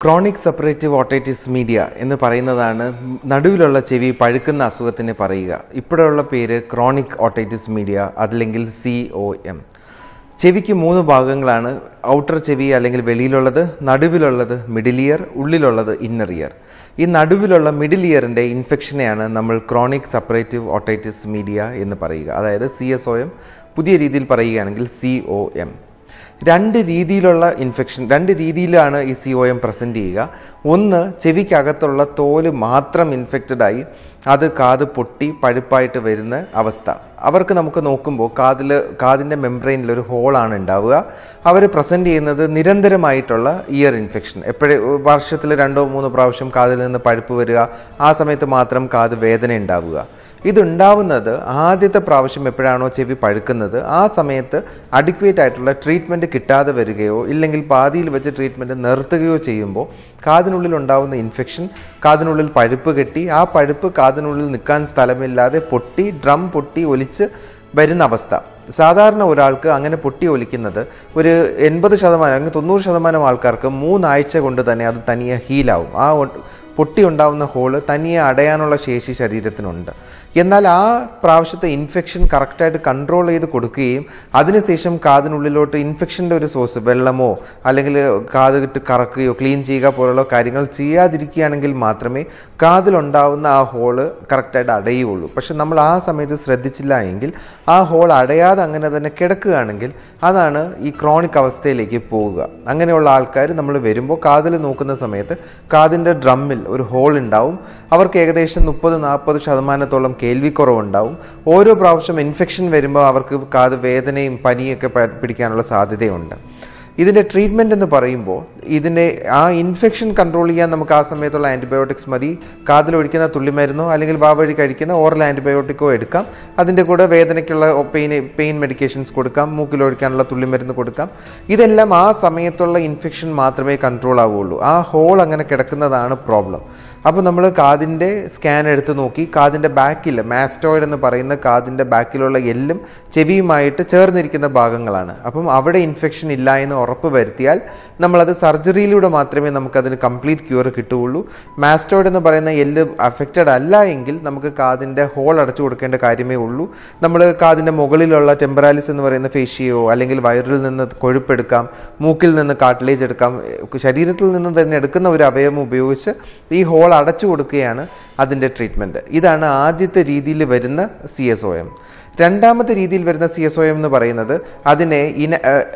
chronic സെപ്പറേറ്റീവ് otitis media എന്ന് പറയുന്നതാണ് നടുവിലുള്ള ചെവി പഴുക്കുന്ന അസുഖത്തിന് പറയുക ഇപ്പോഴുള്ള പേര് ക്രോണിക് ഓട്ടൈറ്റിസ് മീഡിയ അതല്ലെങ്കിൽ സി ഒ എം ചെവിക്ക് മൂന്ന് ഭാഗങ്ങളാണ് ഔട്ടർ ചെവി അല്ലെങ്കിൽ വെളിയിലുള്ളത് നടുവിലുള്ളത് മിഡിൽ ഇയർ ഉള്ളിലുള്ളത് ഇന്നർ ഇയർ ഈ നടുവിലുള്ള മിഡിൽ ഇയറിൻ്റെ ഇൻഫെക്ഷനെയാണ് നമ്മൾ ക്രോണിക് സെപ്പറേറ്റീവ് ഓട്ടൈറ്റിസ് മീഡിയ എന്ന് പറയുക അതായത് സി എസ് ഒ എം പുതിയ രീതിയിൽ പറയുകയാണെങ്കിൽ സി ഒ എം രണ്ട് രീതിയിലുള്ള ഇൻഫെക്ഷൻ രണ്ട് രീതിയിലാണ് ഈ സി ഒ എം പ്രസൻറ്റ് ചെയ്യുക ഒന്ന് ചെവിക്കകത്തുള്ള തോല് മാത്രം ഇൻഫെക്റ്റഡ് ആയി അത് കാത് പൊട്ടി പഴുപ്പായിട്ട് വരുന്ന അവസ്ഥ അവർക്ക് നമുക്ക് നോക്കുമ്പോൾ കാതിൽ കാതിൻ്റെ മെംബ്രെയിനിൽ ഒരു ഹോളാണ് ഉണ്ടാവുക അവർ പ്രസൻറ്റ് ചെയ്യുന്നത് നിരന്തരമായിട്ടുള്ള ഇയർ ഇൻഫെക്ഷൻ എപ്പോഴും വർഷത്തിൽ രണ്ടോ മൂന്നോ പ്രാവശ്യം കാതിൽ നിന്ന് പഴുപ്പ് വരിക ആ സമയത്ത് മാത്രം കാത് വേദന ഉണ്ടാവുക ഇതുണ്ടാവുന്നത് ആദ്യത്തെ പ്രാവശ്യം എപ്പോഴാണോ ചെവി പഴുക്കുന്നത് ആ സമയത്ത് അഡിക്വേറ്റ് ആയിട്ടുള്ള ട്രീറ്റ്മെൻറ്റ് കിട്ടാതെ വരികയോ ഇല്ലെങ്കിൽ പാതിയിൽ വെച്ച് ട്രീറ്റ്മെൻറ്റ് നിർത്തുകയോ ചെയ്യുമ്പോൾ കാതിനുള്ളിൽ ഉണ്ടാവുന്ന ഇൻഫെക്ഷൻ കാതിനുള്ളിൽ പഴുപ്പ് കെട്ടി ആ പഴുപ്പ് കാതിനുള്ളിൽ നിൽക്കാൻ സ്ഥലമില്ലാതെ പൊട്ടി ഡ്രം പൊട്ടി ഒലിച്ച് വരുന്ന അവസ്ഥ സാധാരണ ഒരാൾക്ക് അങ്ങനെ പൊട്ടി ഒലിക്കുന്നത് ഒരു എൺപത് ശതമാനം അല്ലെങ്കിൽ തൊണ്ണൂറ് ശതമാനം ആൾക്കാർക്ക് മൂന്നാഴ്ച കൊണ്ട് തന്നെ അത് തനിയെ ഹീലാവും ആ ഒ- പൊട്ടി ഉണ്ടാവുന്ന ഹോള് തനിയെ അടയാനുള്ള ശേഷി ശരീരത്തിനുണ്ട് എന്നാൽ ആ പ്രാവശ്യത്തെ ഇൻഫെക്ഷൻ കറക്റ്റായിട്ട് കൺട്രോൾ ചെയ്ത് കൊടുക്കുകയും അതിനുശേഷം കാതിനുള്ളിലോട്ട് ഇൻഫെക്ഷൻ്റെ ഒരു സോഴ്സ് വെള്ളമോ അല്ലെങ്കിൽ കാത് ഇട്ട് കറക്കുകയോ ക്ലീൻ ചെയ്യുക പോലുള്ള കാര്യങ്ങൾ ചെയ്യാതിരിക്കുകയാണെങ്കിൽ മാത്രമേ കാതിലുണ്ടാവുന്ന ആ ഹോള് കറക്റ്റായിട്ട് അടയുള്ളൂ പക്ഷെ നമ്മൾ ആ സമയത്ത് ശ്രദ്ധിച്ചില്ല എങ്കിൽ ആ ഹോൾ അടയാതെ അങ്ങനെ തന്നെ കിടക്കുകയാണെങ്കിൽ അതാണ് ഈ ക്രോണിക് അവസ്ഥയിലേക്ക് പോവുക അങ്ങനെയുള്ള ആൾക്കാർ നമ്മൾ വരുമ്പോൾ കാതിൽ നോക്കുന്ന സമയത്ത് കാതിൻ്റെ ഡ്രമ്മിൽ ഒരു ഹോൾ ഉണ്ടാവും അവർക്ക് ഏകദേശം മുപ്പത് നാൽപ്പത് ശതമാനത്തോളം കേൾവിക്കുറവുണ്ടാവും ഓരോ പ്രാവശ്യം ഇൻഫെക്ഷൻ വരുമ്പോൾ അവർക്ക് കാത് വേദനയും പനിയൊക്കെ പ- പിടിക്കാനുള്ള സാധ്യതയുണ്ട് ഇതിൻ്റെ ട്രീറ്റ്മെൻറ്റ് എന്ന് പറയുമ്പോൾ ഇതിൻ്റെ ആ ഇൻഫെക്ഷൻ കൺട്രോൾ ചെയ്യാൻ നമുക്ക് ആ സമയത്തുള്ള ആൻറ്റിബയോട്ടിക്സ് മതി കാതിലൊഴിക്കുന്ന തുള്ളിമരുന്നോ അല്ലെങ്കിൽ വാ വഴി കഴിക്കുന്ന ഓറൽ ആൻറ്റിബയോട്ടിക്കോ എടുക്കാം അതിൻ്റെ കൂടെ വേദനയ്ക്കുള്ള പെയിൻ പെയിൻ മെഡിക്കേഷൻസ് കൊടുക്കാം മൂക്കിലൊഴിക്കാനുള്ള തുള്ളിമരുന്ന് കൊടുക്കാം ഇതെല്ലാം ആ സമയത്തുള്ള ഇൻഫെക്ഷൻ മാത്രമേ കൺട്രോൾ ആവുകയുള്ളൂ ആ ഹോൾ അങ്ങനെ കിടക്കുന്നതാണ് പ്രോബ്ലം അപ്പോൾ നമ്മൾ കാതിൻ്റെ സ്കാൻ എടുത്ത് നോക്കി കാതിൻ്റെ ബാക്കിൽ മാസ്റ്റോയിഡ് എന്ന് പറയുന്ന കാതിൻ്റെ ബാക്കിലുള്ള എല്ലും ചെവിയുമായിട്ട് ചേർന്നിരിക്കുന്ന ഭാഗങ്ങളാണ് അപ്പം അവിടെ ഇൻഫെക്ഷൻ ഇല്ല എന്ന് ഉറപ്പ് വരുത്തിയാൽ നമ്മളത് സർജറിയിലൂടെ മാത്രമേ നമുക്കതിന് കംപ്ലീറ്റ് ക്യൂർ കിട്ടുകയുള്ളൂ മാസ്റ്റോയിഡ് എന്ന് പറയുന്ന എല്ല് അഫക്റ്റഡ് അല്ല എങ്കിൽ നമുക്ക് കാതിൻ്റെ ഹോൾ അടച്ചു കൊടുക്കേണ്ട കാര്യമേ ഉള്ളൂ നമ്മൾ കാതിൻ്റെ മുകളിലുള്ള ടെമ്പറാലിസ് എന്ന് പറയുന്ന ഫേഷ്യയോ അല്ലെങ്കിൽ വയറിൽ നിന്ന് കൊഴുപ്പെടുക്കാം മൂക്കിൽ നിന്ന് കാട്ടിലേജ് എടുക്കാം ഏഹ് ശരീരത്തിൽ നിന്ന് തന്നെ എടുക്കുന്ന ഒരു അവയവം ഉപയോഗിച്ച് ഈ ഹോൾ അടച്ചു കൊടുക്കുകയാണ് അതിൻ്റെ ട്രീറ്റ്മെൻറ്റ് ഇതാണ് ആദ്യത്തെ രീതിയിൽ വരുന്ന സി എസ് ഒ എം രണ്ടാമത്തെ രീതിയിൽ വരുന്ന സി എസ് ഒ എം എന്ന് പറയുന്നത് അതിനെ ഇന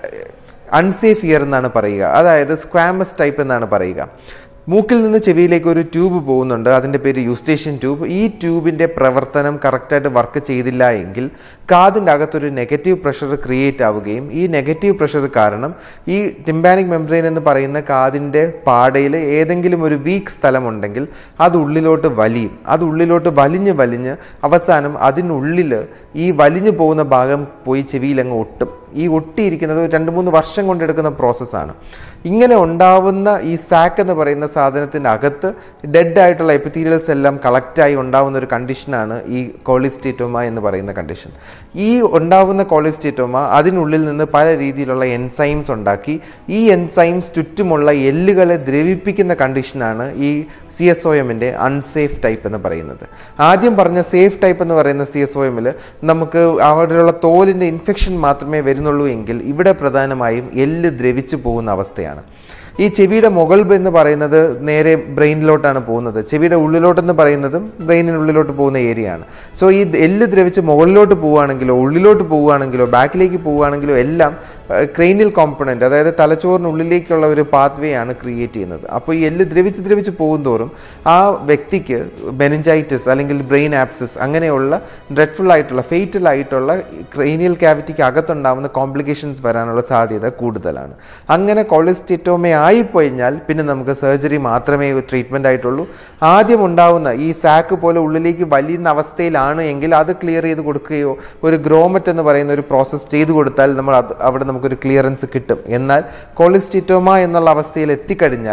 അൺസേഫ് ഇയർ എന്നാണ് പറയുക അതായത് സ്ക്വാമസ് ടൈപ്പ് എന്നാണ് പറയുക മൂക്കിൽ നിന്ന് ചെവിയിലേക്ക് ഒരു ട്യൂബ് പോകുന്നുണ്ട് അതിൻ്റെ പേര് യൂസ്റ്റേഷ്യൻ ട്യൂബ് ഈ ട്യൂബിൻ്റെ പ്രവർത്തനം കറക്റ്റായിട്ട് വർക്ക് ചെയ്തില്ല എങ്കിൽ കാതിൻ്റെ അകത്തൊരു നെഗറ്റീവ് പ്രഷർ ക്രിയേറ്റ് ആവുകയും ഈ നെഗറ്റീവ് പ്രഷർ കാരണം ഈ ടിംബാനിക് മെംബ്രെയിൻ എന്ന് പറയുന്ന കാതിൻ്റെ പാടയിൽ ഏതെങ്കിലും ഒരു വീക്ക് സ്ഥലമുണ്ടെങ്കിൽ അത് ഉള്ളിലോട്ട് വലിയും അത് ഉള്ളിലോട്ട് വലിഞ്ഞ് വലിഞ്ഞ് അവസാനം അതിനുള്ളിൽ ഈ വലിഞ്ഞു പോകുന്ന ഭാഗം പോയി ചെവിയിൽ അങ്ങ് ഒട്ടും ഈ ഒട്ടിയിരിക്കുന്നത് രണ്ട് മൂന്ന് വർഷം കൊണ്ടെടുക്കുന്ന പ്രോസസ്സാണ് ഇങ്ങനെ ഉണ്ടാവുന്ന ഈ സാക്ക് എന്ന് പറയുന്ന സാധനത്തിൻ്റെ അകത്ത് ഡെഡ് ആയിട്ടുള്ള എപ്പിത്തീരിയൽസ് എല്ലാം കളക്റ്റായി ഉണ്ടാവുന്ന ഒരു കണ്ടീഷനാണ് ഈ കോളിസ്റ്റേറ്റോമ എന്ന് പറയുന്ന കണ്ടീഷൻ ഈ ഉണ്ടാവുന്ന കോളിസ്റ്റേറ്റോമ അതിനുള്ളിൽ നിന്ന് പല രീതിയിലുള്ള എൻസൈംസ് ഉണ്ടാക്കി ഈ എൻസൈംസ് ചുറ്റുമുള്ള എല്ലുകളെ ദ്രവിപ്പിക്കുന്ന കണ്ടീഷനാണ് ഈ സി എസ് ഒ എമ്മിൻ്റെ അൺസേഫ് ടൈപ്പ് എന്ന് പറയുന്നത് ആദ്യം പറഞ്ഞ സേഫ് ടൈപ്പ് എന്ന് പറയുന്ന സി എസ് ഒ എമ്മിൽ നമുക്ക് അവിടെയുള്ള തോലിൻ്റെ ഇൻഫെക്ഷൻ മാത്രമേ വരുന്നുള്ളൂ എങ്കിൽ ഇവിടെ പ്രധാനമായും എല്ല് ദ്രവിച്ചു പോകുന്ന അവസ്ഥയാണ് ഈ ചെവിയുടെ മുകൾ എന്ന് പറയുന്നത് നേരെ ബ്രെയിനിലോട്ടാണ് പോകുന്നത് ചെവിയുടെ ഉള്ളിലോട്ടെന്ന് പറയുന്നതും ബ്രെയിനിനുള്ളിലോട്ട് പോകുന്ന ഏരിയ ആണ് സോ ഈ എല്ല് ദ്രവിച്ച് മുകളിലോട്ട് പോവുകയാണെങ്കിലോ ഉള്ളിലോട്ട് പോവുകയാണെങ്കിലോ ബാക്കിലേക്ക് പോവുകയാണെങ്കിലോ എല്ലാം ക്രെയിനിയൽ കോമ്പണൻറ്റ് അതായത് തലച്ചോറിനുള്ളിലേക്കുള്ള ഒരു പാത്ത് വേ ആണ് ക്രിയേറ്റ് ചെയ്യുന്നത് അപ്പോൾ ഈ എല്ല് ദ്രവിച്ച് ദ്രവിച്ച് പോകുന്തോറും ആ വ്യക്തിക്ക് ബെനിഞ്ചൈറ്റിസ് അല്ലെങ്കിൽ ബ്രെയിൻ ആപ്സസ് അങ്ങനെയുള്ള ഡ്രെഡ്ഫുൾ ആയിട്ടുള്ള ഫെയ്റ്റൽ ആയിട്ടുള്ള ക്രെയിനിയൽ ക്യാവിറ്റിക്ക് അകത്തുണ്ടാവുന്ന കോംപ്ലിക്കേഷൻസ് വരാനുള്ള സാധ്യത കൂടുതലാണ് അങ്ങനെ കൊളിസ്റ്റെറ്റോമ ആയിപ്പോയിഞ്ഞാൽ പിന്നെ നമുക്ക് സർജറി മാത്രമേ ട്രീറ്റ്മെൻ്റ് ആയിട്ടുള്ളൂ ആദ്യം ഉണ്ടാവുന്ന ഈ സാക്ക് പോലെ ഉള്ളിലേക്ക് വലിയുന്ന അവസ്ഥയിലാണ് എങ്കിൽ അത് ക്ലിയർ ചെയ്ത് കൊടുക്കുകയോ ഒരു ഗ്രോമറ്റ് എന്ന് പറയുന്ന ഒരു പ്രോസസ്സ് ചെയ്തു കൊടുത്താൽ നമ്മൾ അത് അവിടെ നമുക്കൊരു ക്ലിയറൻസ് കിട്ടും എന്നാൽ കൊളിസ്റ്റിറ്റോമ എന്നുള്ള അവസ്ഥയിൽ എത്തിക്കഴിഞ്ഞാൽ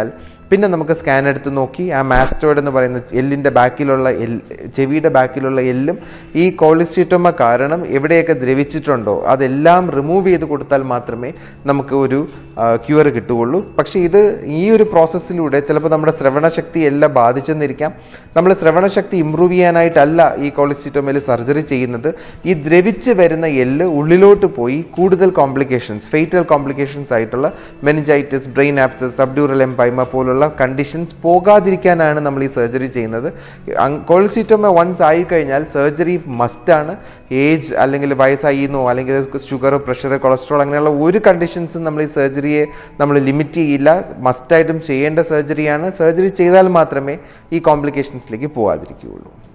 പിന്നെ നമുക്ക് സ്കാൻ എടുത്ത് നോക്കി ആ മാസ്റ്റോയിഡ് എന്ന് പറയുന്ന എല്ലിൻ്റെ ബാക്കിലുള്ള എൽ ചെവിയുടെ ബാക്കിലുള്ള എല്ലും ഈ കോളിസ്റ്റീറ്റോമ കാരണം എവിടെയൊക്കെ ദ്രവിച്ചിട്ടുണ്ടോ അതെല്ലാം റിമൂവ് ചെയ്ത് കൊടുത്താൽ മാത്രമേ നമുക്ക് ഒരു ക്യൂർ കിട്ടുകയുള്ളൂ പക്ഷേ ഇത് ഈ ഒരു പ്രോസസ്സിലൂടെ ചിലപ്പോൾ നമ്മുടെ ശ്രവണശക്തി എല്ലാം ബാധിച്ചെന്നിരിക്കാം നമ്മൾ ശ്രവണശക്തി ഇമ്പ്രൂവ് ചെയ്യാനായിട്ടല്ല ഈ കോളിസ്റ്റീറ്റോമയിൽ സർജറി ചെയ്യുന്നത് ഈ ദ്രവിച്ച് വരുന്ന എല്ല് ഉള്ളിലോട്ട് പോയി കൂടുതൽ കോംപ്ലിക്കേഷൻസ് ഫെയ്റ്റൽ കോംപ്ലിക്കേഷൻസ് ആയിട്ടുള്ള meningitis brain abscess subdural empyema പോലുള്ള കണ്ടീഷൻസ് പോകാതിരിക്കാനാണ് നമ്മൾ ഈ സർജറി ചെയ്യുന്നത് കോളിസ്റ്റീറ്റോമ വൺസ് ആയിക്കഴിഞ്ഞാൽ സർജറി മസ്റ്റാണ് ഏജ് അല്ലെങ്കിൽ വയസ്സായിന്നോ അല്ലെങ്കിൽ ഷുഗറോ പ്രഷർ കൊളസ്ട്രോൾ അങ്ങനെയുള്ള ഒരു കണ്ടീഷൻസും നമ്മൾ ഈ സർജറിയെ നമ്മൾ ലിമിറ്റ് ചെയ്യില്ല മസ്റ്റായിട്ടും ചെയ്യേണ്ട സർജറിയാണ് സർജറി ചെയ്താൽ മാത്രമേ ഈ കോംപ്ലിക്കേഷൻസിലേക്ക് പോകാതിരിക്കുകയുള്ളൂ